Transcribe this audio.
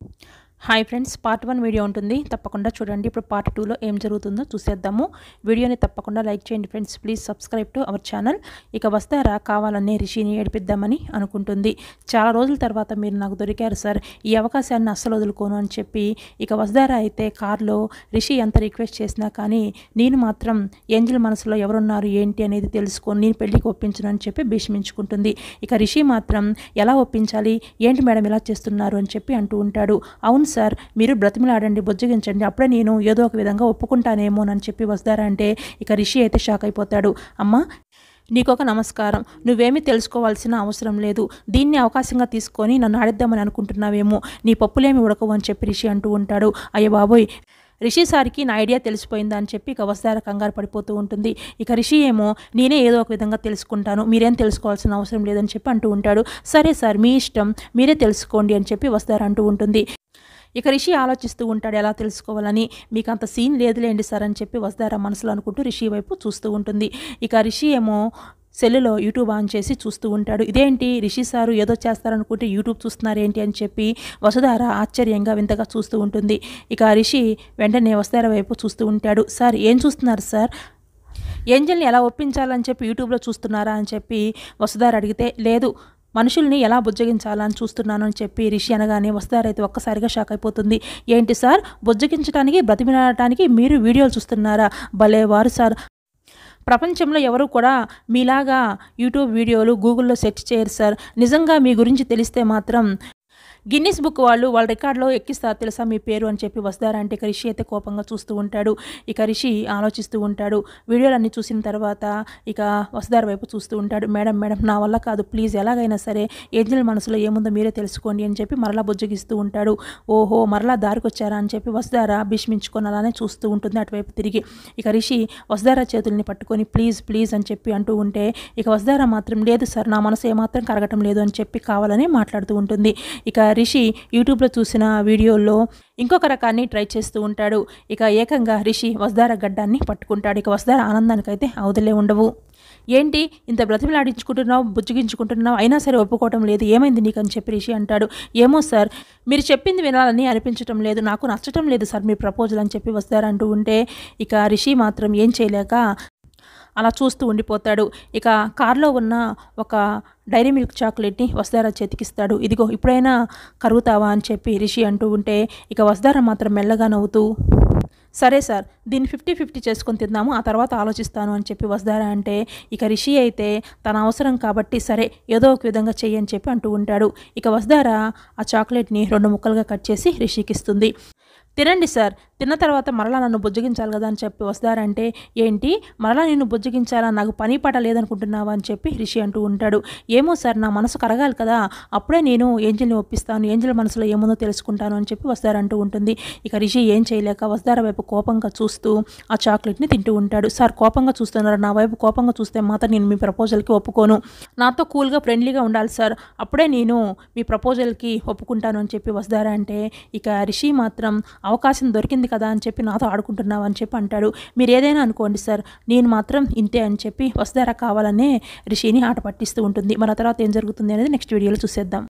hi friends part one video ఉంటుంది తప్పకుండా చూడండి ఇప్పుడు పార్ట్ టూలో ఏం జరుగుతుందో చూసేద్దాము వీడియోని తప్పకుండా లైక్ చేయండి friends please subscribe to our channel ఇక వస్తారా కావాలనే రిషిని ఏడిపిద్దామని అనుకుంటుంది చాలా రోజుల తర్వాత మీరు నాకు దొరికారు సార్ ఈ అవకాశాన్ని అస్సలు వదులుకోను అని చెప్పి ఇక వస్తారా అయితే కార్లో రిషి ఎంత రిక్వెస్ట్ చేసినా కానీ నేను మాత్రం ఏంజల్ మనసులో ఎవరున్నారు ఏంటి అనేది తెలుసుకొని నేను పెళ్లికి ఒప్పించను అని చెప్పి భీష్మించుకుంటుంది ఇక రిషి మాత్రం ఎలా ఒప్పించాలి ఏంటి మేడం ఇలా చేస్తున్నారు అని చెప్పి అంటూ ఉంటాడు అవును సార్ మీరు బ్రతిమలాడండి బుజ్జగించండి అప్పుడే నేను ఏదో ఒక విధంగా ఒప్పుకుంటానేమోనని చెప్పి వస్తారంటే ఇక రిషి అయితే షాక్ అయిపోతాడు అమ్మా నీకొక నమస్కారం నువ్వేమీ తెలుసుకోవాల్సిన అవసరం లేదు దీన్ని అవకాశంగా తీసుకొని నన్ను ఆడిద్దామని అనుకుంటున్నావేమో నీ పప్పులేమి ఉడకవు అని చెప్పి రిషి అంటూ ఉంటాడు అయ్య బాబోయ్ రిషి సార్కి నా ఐడియా తెలిసిపోయిందా అని చెప్పి ఇక వస్తార కంగారు పడిపోతూ ఉంటుంది ఇక రిషి ఏమో నేనే ఏదో ఒక విధంగా తెలుసుకుంటాను మీరేం తెలుసుకోవాల్సిన అవసరం లేదని చెప్పి అంటూ ఉంటాడు సరే సార్ మీ ఇష్టం మీరే తెలుసుకోండి అని చెప్పి వస్తార అంటూ ఉంటుంది ఇక రిషి ఆలోచిస్తూ ఉంటాడు ఎలా తెలుసుకోవాలని మీకు అంత సీన్ లేదులేండి సార్ అని చెప్పి వస్తారా మనసులో అనుకుంటూ రిషి వైపు చూస్తూ ఉంటుంది ఇక రిషి ఏమో సెల్లులో యూట్యూబ్ ఆన్ చేసి చూస్తూ ఉంటాడు ఇదేంటి రిషి సారు ఏదో చేస్తారనుకుంటే యూట్యూబ్ చూస్తున్నారేంటి అని చెప్పి వసుధార ఆశ్చర్యంగా వింతగా చూస్తూ ఉంటుంది ఇక రిషి వెంటనే వసుధార వైపు చూస్తూ ఉంటాడు సార్ ఏం చూస్తున్నారు సార్ ఏంజల్ని ఎలా ఒప్పించాలని చెప్పి యూట్యూబ్లో చూస్తున్నారా అని చెప్పి వసుధార అడిగితే లేదు మనుషుల్ని ఎలా బుజ్జగించాలని చూస్తున్నాను అని చెప్పి రిషి అనగానే వస్తారైతే ఒక్కసారిగా షాక్ అయిపోతుంది ఏంటి సార్ బుజ్జగించడానికి బ్రతిమిలాడటానికి మీరు వీడియోలు చూస్తున్నారా భలే వారు సార్ ప్రపంచంలో ఎవరు కూడా మీలాగా యూట్యూబ్ వీడియోలు గూగుల్లో సెర్చ్ చేయరు సార్ నిజంగా మీ గురించి తెలిస్తే మాత్రం గిన్నిస్ బుక్ వాళ్ళు వాళ్ళ రికార్డులో ఎక్కిస్తారు తెలుసా మీ పేరు అని చెప్పి వస్తారంటే ఇక రిషి అయితే కోపంగా చూస్తూ ఉంటాడు ఇక రిషి ఆలోచిస్తూ ఉంటాడు వీడియోలన్నీ చూసిన తర్వాత ఇక వసుధార వైపు చూస్తూ ఉంటాడు మేడం మేడం నా వల్ల కాదు ప్లీజ్ ఎలాగైనా సరే ఏంజల్ మనసులో ఏముందో మీరే తెలుసుకోండి అని చెప్పి మరలా బుజ్జగిస్తూ ఉంటాడు ఓహో మరలా దారికి వచ్చారా అని చెప్పి వసుధార భీష్మించుకొని అలానే చూస్తూ ఉంటుంది అటువైపు తిరిగి ఇక రిషి వసుధార చేతుల్ని పట్టుకొని ప్లీజ్ ప్లీజ్ అని చెప్పి అంటూ ఉంటే ఇక వసుధార మాత్రం లేదు సార్ నా మనసు ఏమాత్రం కరగటం లేదు అని చెప్పి కావాలని మాట్లాడుతూ ఉంటుంది ఇక రిషి యూట్యూబ్లో చూసిన వీడియోలో ఇంకొక రకాన్ని ట్రై చేస్తూ ఉంటాడు ఇక ఏకంగా రిషి వసుధార గడ్డాన్ని పట్టుకుంటాడు ఇక వసుధార ఆనందానికైతే అవధులే ఉండవు ఏంటి ఇంత బ్రతిమలాడించుకుంటున్నావు బుజ్జగించుకుంటున్నావు అయినా సరే ఒప్పుకోవటం లేదు ఏమైంది నీకు అని చెప్పి రిషి అంటాడు ఏమో సార్ మీరు చెప్పింది వినాలని అనిపించటం లేదు నాకు నచ్చటం లేదు సార్ మీ ప్రపోజల్ అని చెప్పి వస్తారంటూ ఉంటే ఇక రిషి మాత్రం ఏం చేయలేక అలా చూస్తూ ఉండిపోతాడు ఇక కార్లో ఉన్న ఒక డైరీ మిల్క్ చాక్లెట్ని వసుధార చేతికిస్తాడు ఇదిగో ఇప్పుడైనా కరుగుతావా అని చెప్పి రిషి అంటూ ఉంటే ఇక వసుధార మాత్రం మెల్లగా నవ్వుతూ సరే సార్ దీన్ని ఫిఫ్టీ ఫిఫ్టీ చేసుకొని తిందాము ఆ తర్వాత ఆలోచిస్తాను అని చెప్పి వసుధార అంటే ఇక రిషి అయితే తన అవసరం కాబట్టి సరే ఏదో ఒక విధంగా చెయ్యి అని చెప్పి అంటూ ఉంటాడు ఇక వసుధార ఆ చాక్లెట్ని రెండు ముక్కలుగా కట్ చేసి రిషికి ఇస్తుంది తినండి సార్ తిన్న తర్వాత మరలా నన్ను బుజ్జగించాలి కదా అని చెప్పి వస్తారంటే ఏంటి మరలా నిన్ను బుజ్జగించాలా నాకు పని పాట లేదనుకుంటున్నావా అని చెప్పి రిషి అంటూ ఉంటాడు ఏమో సార్ నా మనసు కరగాలి కదా అప్పుడే నేను ఏంజల్ని ఒప్పిస్తాను ఏంజల్ మనసులో ఏముందో తెలుసుకుంటాను అని చెప్పి వస్తారంటూ ఉంటుంది ఇక రిషి ఏం చేయలేక వస్తార వైపు కోపంగా చూస్తూ ఆ చాక్లెట్ని తింటూ ఉంటాడు సార్ కోపంగా చూస్తున్నారు నా వైపు కోపంగా చూస్తే మాత్రం నేను మీ ప్రపోజల్కి ఒప్పుకోను నాతో కూల్గా ఫ్రెండ్లీగా ఉండాలి సార్ అప్పుడే నేను మీ ప్రపోజల్కి ఒప్పుకుంటాను అని చెప్పి వస్తారా అంటే ఇక రిషి మాత్రం అవకాశం దొరికింది కదా అని చెప్పి నాతో ఆడుకుంటున్నావు అని చెప్పి అంటాడు మీరు ఏదైనా అనుకోండి సార్ నేను మాత్రం ఇంతే అని చెప్పి వసుధార కావాలనే రిషిని ఆట పట్టిస్తూ ఉంటుంది మన తర్వాత ఏం జరుగుతుంది అనేది నెక్స్ట్ వీడియోలో చూసేద్దాం